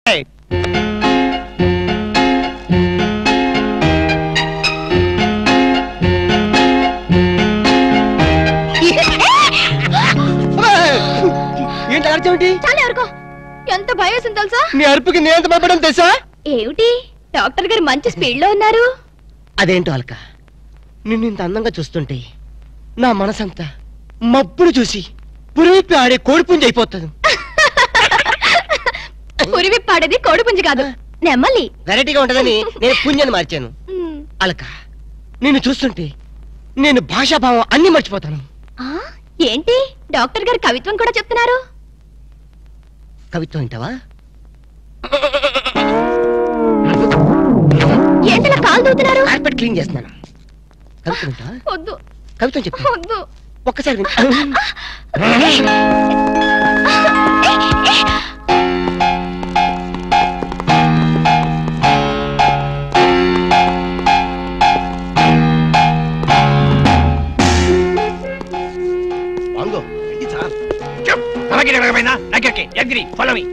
ఏంటి అర్జెంటి చాలా ఎవరికో ఎంత భయం వేసింది తెలుసా నీ అరుపుకి నేను ఎంత భయపడడం తెలుసా ఏమిటి డాక్టర్ గారు మంచి స్పీడ్ లో ఉన్నారు అదేంటో అలక నిన్ను ఇంత అందంగా చూస్తుంటే నా మనసంతా మబ్బులు చూసి పురివిప్పి ఆడే కోడిపుంజి అయిపోతుంది పురివి పాడేది కోడిపుంజి కాదు నెమ్మలి వెరైటీగా ఉంటదని నేను పుంజని మార్చాను మ్, అలక నిన్ను చూస్తుంటే నేను భాషాభావం అన్ని మర్చిపోతాను ఆ, ఏంటి డాక్టర్ గారు కవిత్వం కూడా చెప్తున్నారు కవిత్వం వింటావా ఏంటిలా కాలు దూతున్నారు కార్పెట్ క్లీన్ చేస్తున్నాను కవిత్వం వింటావా వద్దు కవిత్వం చెప్పు వద్దు ఒక్కసారి విను. వాంగో ఇది సార్ అలాగే రకమైన దగ్గరికి ఎగ్రి ఫాలో మీ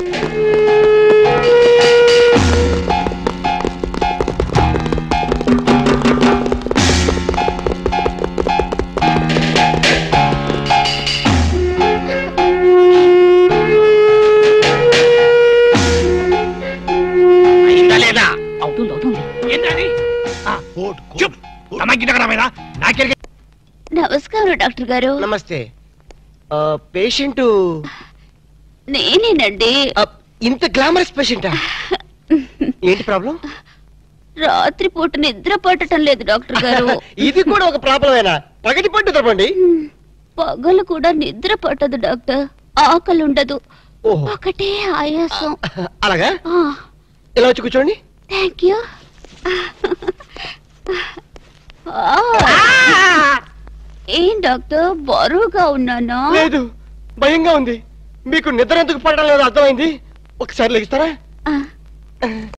అయిందా లేదా అవుతుంది అవుతుంది ఏంటది కోట్ చూప్ అమ్మాయి గిటకరమైన నాకెళ్ళి నమస్కారం డాక్టర్ గారు నమస్తే పేషెంట్ నేనేనండి ఇంత గ్లామరస్ పేషెంటా ఏంటి ప్రాబ్లం రాత్రి పూట నిద్ర పట్టడం లేదు డాక్టర్ గారు ఇది కూడా ఒక ప్రాబ్లమేనా పగటి పట్టు తప్పండి పగలు కూడా నిద్ర పట్టదు డాక్టర్ ఆకలి ఉండదు ఓహో ఒకటే ఆయాసం అలాగా ఇలా వచ్చి కూర్చోండి థ్యాంక్ యూ ఏం డాక్టర్ బరువుగా ఉన్నానా లేదు భయంగా ఉంది మీకు నిద్ర ఎందుకు పడడం లేదు అర్థమైంది ఒకసారి లెగిస్తారా ఆ.